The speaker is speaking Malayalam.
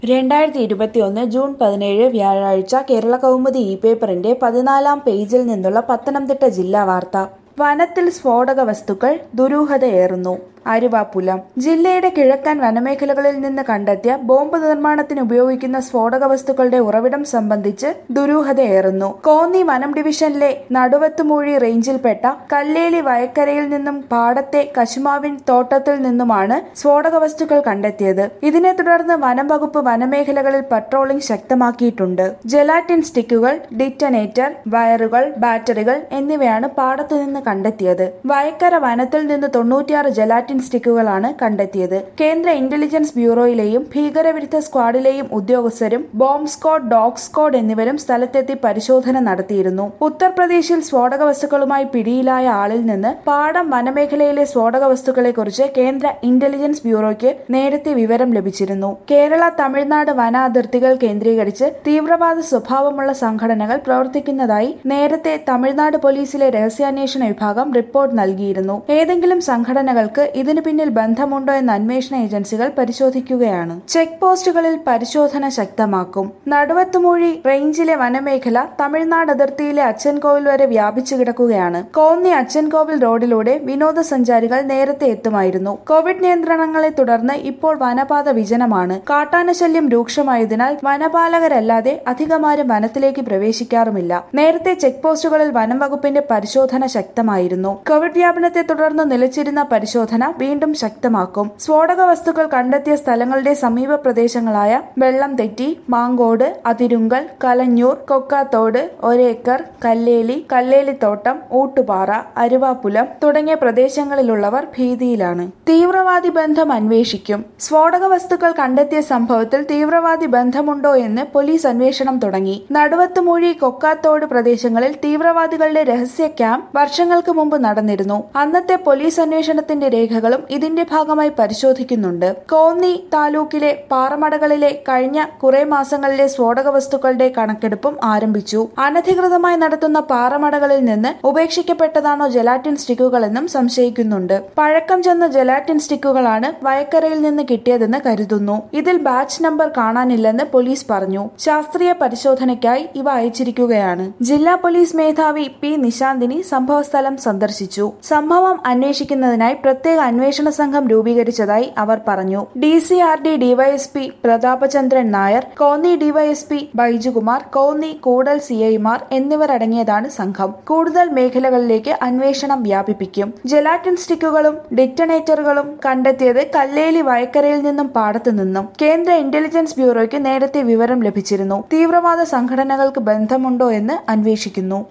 രണ്ടായിരത്തി ഇരുപത്തിയൊന്ന് ജൂൺ പതിനേഴ് വ്യാഴാഴ്ച കേരള കൗമുദി ഇ പേപ്പറിന്റെ പതിനാലാം പേജിൽ നിന്നുള്ള പത്തനംതിട്ട ജില്ലാ വാർത്ത വനത്തിൽ സ്ഫോടക വസ്തുക്കൾ ദുരൂഹതയേറുന്നു അരുവാപ്പുലം ജില്ലയുടെ കിഴക്കൻ വനമേഖലകളിൽ നിന്ന് കണ്ടെത്തിയ ബോംബ് നിർമ്മാണത്തിന് ഉപയോഗിക്കുന്ന സ്ഫോടക വസ്തുക്കളുടെ ഉറവിടം സംബന്ധിച്ച് ദുരൂഹതയേറുന്നു കോന്നി വനം ഡിവിഷനിലെ നടുവത്തുമൂഴി റേഞ്ചിൽപ്പെട്ട കല്ലേലി വയക്കരയിൽ നിന്നും പാടത്തെ കശുമാവിൻ തോട്ടത്തിൽ നിന്നുമാണ് സ്ഫോടക വസ്തുക്കൾ കണ്ടെത്തിയത് ഇതിനെ തുടർന്ന് വനം വകുപ്പ് വനമേഖലകളിൽ പട്രോളിംഗ് ശക്തമാക്കിയിട്ടുണ്ട് ജെലാറ്റിൻ സ്റ്റിക്കുകൾ ഡിറ്റനേറ്റർ വയറുകൾ ബാറ്ററികൾ എന്നിവയാണ് പാടത്തു നിന്ന് കണ്ടെത്തിയത് വയക്കര വനത്തിൽ നിന്ന് തൊണ്ണൂറ്റിയാറ് ജെലാറ്റിൻ സ്റ്റിക്കുകളാണ് കണ്ടെത്തിയത് കേന്ദ്ര ഇന്റലിജൻസ് ബ്യൂറോയിലെയും ഭീകരവിരുദ്ധ സ്ക്വാഡിലെയും ഉദ്യോഗസ്ഥരും ബോംബ് സ്ക്വാഡ് ഡോഗ് സ്ക്വാഡ് എന്നിവരും സ്ഥലത്തെത്തി പരിശോധന നടത്തിയിരുന്നു ഉത്തർപ്രദേശിൽ സ്ഫോടക വസ്തുക്കളുമായി പിടിയിലായ ആളിൽ നിന്ന് പാടം വനമേഖലയിലെ സ്ഫോടക വസ്തുക്കളെക്കുറിച്ച് കേന്ദ്ര ഇന്റലിജൻസ് ബ്യൂറോയ്ക്ക് നേരത്തെ വിവരം ലഭിച്ചിരുന്നു കേരള തമിഴ്നാട് വന അതിർത്തികൾ കേന്ദ്രീകരിച്ച് തീവ്രവാദ സ്വഭാവമുള്ള സംഘടനകൾ പ്രവർത്തിക്കുന്നതായി നേരത്തെ തമിഴ്നാട് പോലീസിലെ രഹസ്യാന്വേഷണ വിഭാഗം റിപ്പോർട്ട് നൽകിയിരുന്നു ഏതെങ്കിലും സംഘടനകൾക്ക് ഇതിനു പിന്നിൽ ബന്ധമുണ്ടോ എന്ന അന്വേഷണ ഏജൻസികൾ പരിശോധിക്കുകയാണ് ചെക്ക് പോസ്റ്റുകളിൽ പരിശോധന ശക്തമാക്കും നടുവത്തുമൂഴി റേഞ്ചിലെ വനമേഖല തമിഴ്നാട് അതിർത്തിയിലെ അച്ചൻകോവിൽ വരെ വ്യാപിച്ചു കിടക്കുകയാണ് കോന്നി അച്ചൻകോവിൽ റോഡിലൂടെ വിനോദസഞ്ചാരികൾ നേരത്തെ എത്തുമായിരുന്നു കോവിഡ് നിയന്ത്രണങ്ങളെ തുടർന്ന് ഇപ്പോൾ വനപാത വിജനമാണ് കാട്ടാനശല്യം രൂക്ഷമായതിനാൽ വനപാലകരല്ലാതെ അധികമാരും വനത്തിലേക്ക് പ്രവേശിക്കാറുമില്ല നേരത്തെ ചെക്ക് പോസ്റ്റുകളിൽ വനം വകുപ്പിന്റെ പരിശോധന ശക്തമായിരുന്നു കോവിഡ് വ്യാപനത്തെ തുടർന്ന് നിലച്ചിരുന്ന പരിശോധന വീണ്ടും ശക്തമാക്കും സ്ഫോടക വസ്തുക്കൾ കണ്ടെത്തിയ സ്ഥലങ്ങളുടെ സമീപ പ്രദേശങ്ങളായ വെള്ളം തെറ്റി മാങ്കോട് അതിരുങ്കൽ കലഞ്ഞൂർ കൊക്കാത്തോട് ഒരേക്കർ കല്ലേലി കല്ലേലിത്തോട്ടം ഊട്ടുപാറ അരുവാപ്പുലം തുടങ്ങിയ പ്രദേശങ്ങളിലുള്ളവർ ഭീതിയിലാണ് തീവ്രവാദി ബന്ധം അന്വേഷിക്കും സ്ഫോടക വസ്തുക്കൾ കണ്ടെത്തിയ സംഭവത്തിൽ തീവ്രവാദി ബന്ധമുണ്ടോ എന്ന് പോലീസ് അന്വേഷണം തുടങ്ങി നടുവത്തുമൂഴി കൊക്കാത്തോട് പ്രദേശങ്ങളിൽ തീവ്രവാദികളുടെ രഹസ്യ ക്യാമ്പ് വർഷങ്ങൾക്ക് മുമ്പ് നടന്നിരുന്നു അന്നത്തെ പോലീസ് അന്വേഷണത്തിന്റെ രേഖകളും ഇതിന്റെ ഭാഗമായി പരിശോധിക്കുന്നുണ്ട് കോന്നി താലൂക്കിലെ പാറമടകളിലെ കഴിഞ്ഞ കുറെ മാസങ്ങളിലെ സ്ഫോടക വസ്തുക്കളുടെ കണക്കെടുപ്പും ആരംഭിച്ചു അനധികൃതമായി നടത്തുന്ന പാറമടകളിൽ നിന്ന് ഉപേക്ഷിക്കപ്പെട്ടതാണോ ജലാറ്റിൻ സ്റ്റിക്കുകളെന്നും സംശയിക്കുന്നുണ്ട് പഴക്കം ചെന്ന ജലാറ്റിൻ സ്റ്റിക്കുകളാണ് വയക്കരയിൽ നിന്ന് കിട്ടിയതെന്ന് കരുതുന്നു ഇതിൽ ബാച്ച് നമ്പർ കാണാനില്ലെന്ന് പോലീസ് പറഞ്ഞു ശാസ്ത്രീയ പരിശോധനയ്ക്കായി ഇവ അയച്ചിരിക്കുകയാണ് ജില്ലാ പോലീസ് മേധാവി പി നിശാന്തിനി സംഭവസ്ഥലം സന്ദർശിച്ചു സംഭവം അന്വേഷിക്കുന്നതിനായി പ്രത്യേക അന്വേഷണ സംഘം രൂപീകരിച്ചതായി അവർ പറഞ്ഞു D C R D DYSP Prathapachandran Nair Konni DYSP Baijukumar Konni Koodal സിഐമാർ എന്നിവരടങ്ങിയതാണ് സംഘം കൂടുതൽ മേഖലകളിലേക്ക് അന്വേഷണം വ്യാപിപ്പിക്കും ജലാറ്റിൻ സ്റ്റിക്കുകളും ഡിറ്റനേറ്ററുകളും കണ്ടെത്തിയത് കല്ലേലി വയക്കരയിൽ നിന്നും പാടത്തു നിന്നും കേന്ദ്ര ഇന്റലിജൻസ് ബ്യൂറോയ്ക്ക് നേരത്തെ വിവരം ലഭിച്ചിരുന്നു തീവ്രവാദ സംഘടനകൾക്ക് ബന്ധമുണ്ടോ എന്ന് അന്വേഷിക്കുന്നു